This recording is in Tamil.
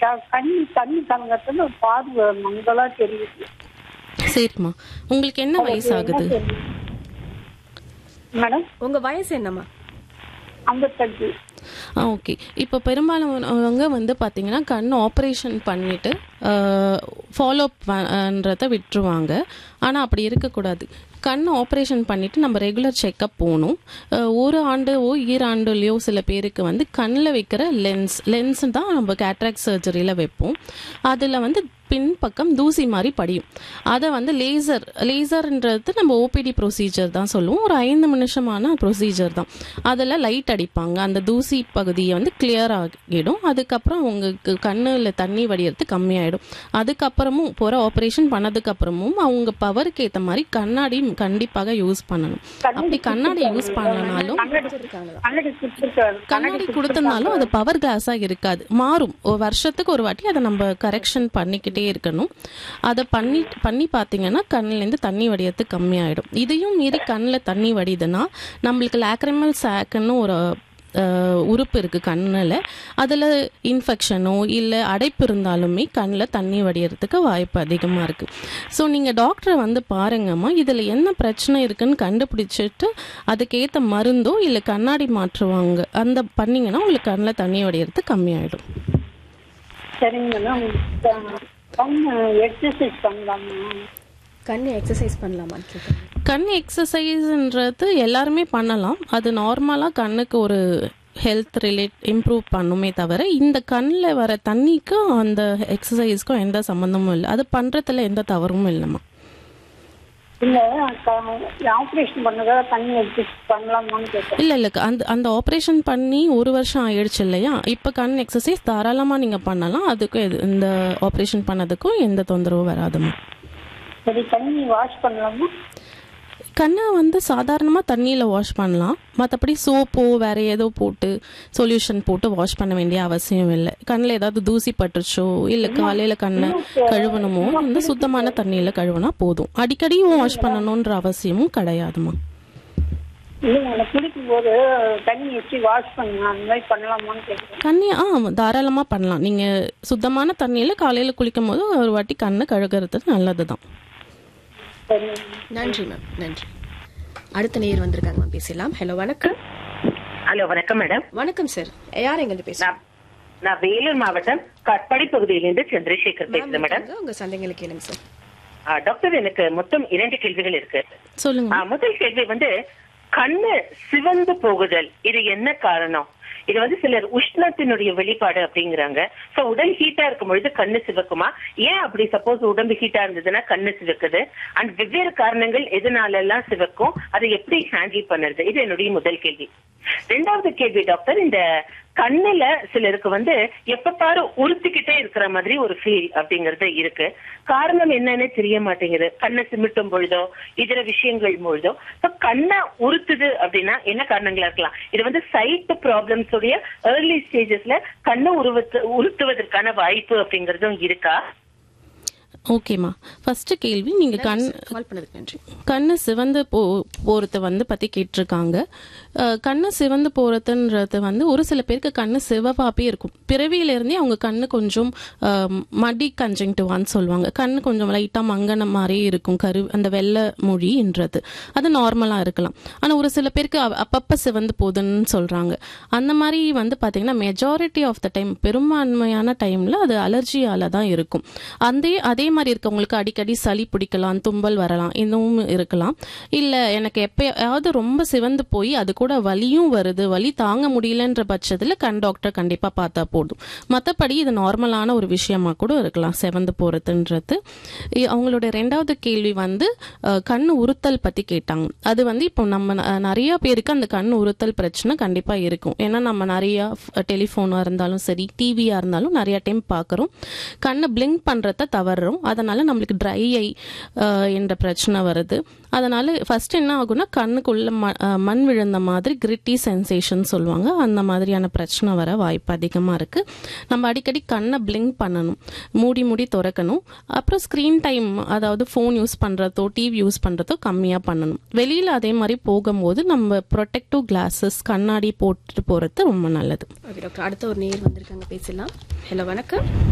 க- கண்ணு தண்ணி கலங்கத்துல பார்வை மங்களா தெரியுது சரிம்மா உங்களுக்கு என்ன வயசாகுது மேடம் உங்க வயசு என்னம்மா ஐம்பத்தஞ்சு ஆ ஓகே இப்போ பெரும்பாலானவங்க வந்து பார்த்தீங்கன்னா கண் ஆப்ரேஷன் பண்ணிட்டு ஃபாலோ பண்ணுறத விட்டுருவாங்க ஆனால் அப்படி இருக்கக்கூடாது கண் ஆப்ரேஷன் பண்ணிட்டு நம்ம ரெகுலர் செக்கப் போகணும் அஹ், ஒரு ஆண்டோ ஈராண்டுலேயோ சில பேருக்கு வந்து கண்ணில் வைக்கிற லென்ஸ் லென்ஸ் தான் நம்ம கேட்ராக்ட் சர்ஜரியில் வைப்போம் அதில் வந்து பின்பக்கம் தூசி மாதிரி படியும் அதை வந்து லேசர் லேசர்ன்றது நம்ம ஓபிடி ப்ரொசீஜர் தான் சொல்லுவோம் ஒரு ஐந்து நிமிஷமான ப்ரொசீஜர் தான் அதில் லைட் அடிப்பாங்க அந்த தூசி பகுதியை வந்து கிளியர் ஆகிடும் அதுக்கப்புறம் உங்களுக்கு கண்ணில் தண்ணி வடியறது கம்மியாயிடும் அதுக்கப்புறமும் போகிற ஆப்ரேஷன் பண்ணதுக்கப்புறமும் அவங்க பவருக்கு ஏற்ற மாதிரி கண்ணாடி கண்டிப்பாக யூஸ் பண்ணணும் அப்படி கண்ணாடி யூஸ் பண்ணனாலும் கண்ணாடி கொடுத்துருக்காரு கண்ணாடி கொடுத்தனாலும் அது பவர் கிளாஸாக இருக்காது மாறும் ஒரு வருஷத்துக்கு ஒரு வாட்டி அதை நம்ம கரெக்ஷன் பண்ணிக்கிட்டே இருக்கணும் அதை பண்ணி பண்ணி பார்த்தீங்கன்னா கண்ணிலேருந்து தண்ணி வடியறது கம்மியாயிடும் இதையும் மீறி கண்ணில் தண்ணி வடியுதுன்னா நம்மளுக்கு லாக்ரிமல் சாக்குன்னு ஒரு அஹ், உறுப்பு இருக்குது கண்ணில் அதில் இன்ஃபெக்ஷனோ இல்லை அடைப்பு இருந்தாலுமே கண்ணில் தண்ணி வடியறதுக்கு வாய்ப்பு அதிகமாக இருக்குது ஸோ நீங்கள் டாக்டரை வந்து பாருங்கம்மா இதில் என்ன பிரச்சனை இருக்குன்னு கண்டுபிடிச்சிட்டு அதுக்கேற்ற மருந்தோ இல்லை கண்ணாடி மாற்றுவாங்க அந்த பண்ணீங்கன்னா உங்களுக்கு கண்ணில் தண்ணி வடியறது கம்மியாயிடும் சரிங்க மேடம் கண்ணு எக்ஸசைஸ் பண்ணலாமா கண்ணு எக்ஸசைஸ் பண்ணலாமான்னு கேட்குறேன் கண் எக்ஸசைஸ்ன்றது எல்லாருமே பண்ணலாம் அது நார்மலாக கண்ணுக்கு ஒரு ஹெல்த் ரிலேட் இம்ப்ரூவ் பண்ணுமே தவிர இந்த கண்ணில் வர தண்ணிக்கும் அந்த எக்ஸசைஸ்க்கும் எந்த சம்மந்தமும் இல்லை அது பண்ணுறதுல எந்த தவறும் இல்லைம்மா இல்ல ஆப்ரேஷன் பண்ணதா தண்ணி எடுத்து பண்ணலாமான்னு கேட்டேன் இல்லை இல்லை அந்த அந்த ஆப்ரேஷன் பண்ணி ஒரு வருஷம் ஆயிடுச்சு இல்லையா இப்போ கண் எக்ஸசைஸ் தாராளமாக நீங்கள் பண்ணலாம் அதுக்கும் எது இந்த ஆப்ரேஷன் பண்ணதுக்கும் எந்த தொந்தரவும் வராதும்மா சரி தண்ணி வாஷ் பண்ணலாமா கண்ணை வந்து சாதாரணமாக தண்ணியில் வாஷ் பண்ணலாம் மற்றபடி சோப்போ வேற ஏதோ போட்டு சொல்யூஷன் போட்டு வாஷ் பண்ண வேண்டிய அவசியம் இல்லை கண்ணில் ஏதாவது தூசி பட்டுருச்சோ இல்லை காலையில் கண்ணை கழுவணுமோ வந்து சுத்தமான தண்ணியில் கழுவுனா போதும் அடிக்கடியும் வாஷ் பண்ணணுன்ற அவசியமும் கிடையாதுமா இல்லைங்க எனக்கு குளிக்கும் போது தண்ணி வச்சு வாஷ் பண்ணலாம் அந்த மாதிரி பண்ணலாமான்னு கேட்குறேன் கண்ணி ஆ தாராளமாக பண்ணலாம் நீங்கள் சுத்தமான தண்ணியில் காலையில் குளிக்கும் போது ஒரு வாட்டி கண்ணை கழுகுறது நல்லது தான் சரி நன்றி மேம் நன்றி அடுத்த நேர் வந்திருக்காங்க மேம் பேசலாம் ஹலோ வணக்கம் ஹலோ வணக்கம் மேடம் வணக்கம் சார் யார் எங்க பேசுறேன் நான் நான் வேலூர் மாவட்டம் கட்பாடி பகுதியிலிருந்து சந்திரசேகர் பேசுறேன் மேடம் உங்க சந்தைகளை கேளுங்க சார் ஆ, டாக்டர் எனக்கு மொத்தம் இரண்டு கேள்விகள் இருக்கு சொல்லுங்க ஆ, முதல் கேள்வி வந்து கண்ணு சிவந்து போகுதல் இது என்ன காரணம் இது வந்து சிலர் உஷ்ணத்தினுடைய வெளிப்பாடு அப்படிங்கிறாங்க சோ உடல் ஹீட்டா இருக்கும் பொழுது கண்ணு சிவக்குமா ஏன் அப்படி சப்போஸ் உடம்பு ஹீட்டா இருந்ததுன்னா கண்ணு சிவக்குது அண்ட் வெவ்வேறு காரணங்கள் எதனால எல்லாம் சிவக்கும் அதை எப்படி ஹேண்டில் பண்ணுறது இது என்னுடைய முதல் கேள்வி ரெண்டாவது கேள்வி டாக்டர் இந்த கண்ணுல சிலருக்கு வந்து எப்ப பாரு உறுத்திக்கிட்டே இருக்கிற மாதிரி ஒரு ஃபீல் அப்படிங்கறது இருக்கு காரணம் என்னன்னு தெரிய மாட்டேங்குது கண்ணை சிமிட்டும் பொழுதோ இதர விஷயங்கள் பொழுதோ இப்ப கண்ணை உறுத்துது அப்படின்னா என்ன காரணங்களா இருக்கலாம் இது வந்து சைட் ப்ராப்ளம்ஸ் உடைய ஏர்லி ஸ்டேஜஸ்ல கண்ணை உருவத்து உறுத்துவதற்கான வாய்ப்பு அப்படிங்கறதும் இருக்கா ஓகேம்மா ஃபர்ஸ்ட் கேள்வி நீங்கள் கண் கால் பண்ணதுக்கு நன்றி கண்ணு சிவந்து போ போகிறது வந்து பற்றி கேட்டிருக்காங்க அஹ், கண்ணு சிவந்து போகிறதுன்றது வந்து ஒரு சில பேருக்கு கண்ணு சிவப்பாப்பே இருக்கும் பிறவியிலேருந்தே அவங்க கண்ணு கொஞ்சம் அஹ், மடி கன்ஜங்டிவான்னு சொல்லுவாங்க கண்ணு கொஞ்சம் லைட்டாக மங்கன மாதிரி இருக்கும் கரு அந்த வெள்ளை மொழின்றது அது நார்மலாக இருக்கலாம் ஆனால் ஒரு சில பேருக்கு அ- அப்பப்போ சிவந்து போகுதுன்னு சொல்கிறாங்க அந்த மாதிரி வந்து பார்த்தீங்கன்னா மெஜாரிட்டி ஆஃப் த டைம் பெரும்பான்மையான டைமில் அது அலர்ஜியால் தான் இருக்கும் அந்த அதே மாதிரி இருக்கவங்களுக்கு அடிக்கடி சளி பிடிக்கலாம் தும்பல் வரலாம் இதுவும் இருக்கலாம் இல்லை எனக்கு எப்பயாவது ரொம்ப சிவந்து போய் அது கூட வலியும் வருது வலி தாங்க முடியலன்ற பட்சத்தில் கண் டாக்டர் கண்டிப்பாக பார்த்தா போதும் மற்றபடி இது நார்மலான ஒரு விஷயமா கூட இருக்கலாம் சிவந்து போகிறதுன்றது இ- அவங்களோட ரெண்டாவது கேள்வி வந்து அஹ், கண் உறுத்தல் பற்றி கேட்டாங்க அது வந்து இப்போ நம்ம ந- நிறைய பேருக்கு அந்த கண் உறுத்தல் பிரச்சனை கண்டிப்பாக இருக்கும் ஏன்னா நம்ம நிறையா டெலிஃபோனாக இருந்தாலும் சரி டிவியாக இருந்தாலும் நிறைய டைம் பார்க்குறோம் கண்ணை பிளிங்க் பண்ணுறத தவறுறோம் அதனால நம்மளுக்கு ட்ரை ஐ என்ற பிரச்சனை வருது அதனால ஃபர்ஸ்ட் என்ன ஆகும்னா கண்ணுக்குள்ள ம- அஹ், மண் விழுந்த மாதிரி கிரிட்டி சென்சேஷன் சொல்லுவாங்க அந்த மாதிரியான பிரச்சனை வர வாய்ப்பு அதிகமாக இருக்கு நம்ம அடிக்கடி கண்ணை பிளிங்க் பண்ணணும் மூடி மூடி திறக்கணும் அப்புறம் ஸ்க்ரீன் டைம் அதாவது ஃபோன் யூஸ் பண்ணுறதோ டிவி யூஸ் பண்ணுறதோ கம்மியாக பண்ணணும் வெளியில் அதே மாதிரி போகும்போது நம்ம ப்ரொடெக்டிவ் கிளாஸஸ் கண்ணாடி போட்டுட்டு போகிறது ரொம்ப நல்லது ஓகே டாக்டர் அடுத்த ஒரு நேர் வந்திருக்காங்க பேசலாம் ஹலோ வணக்கம்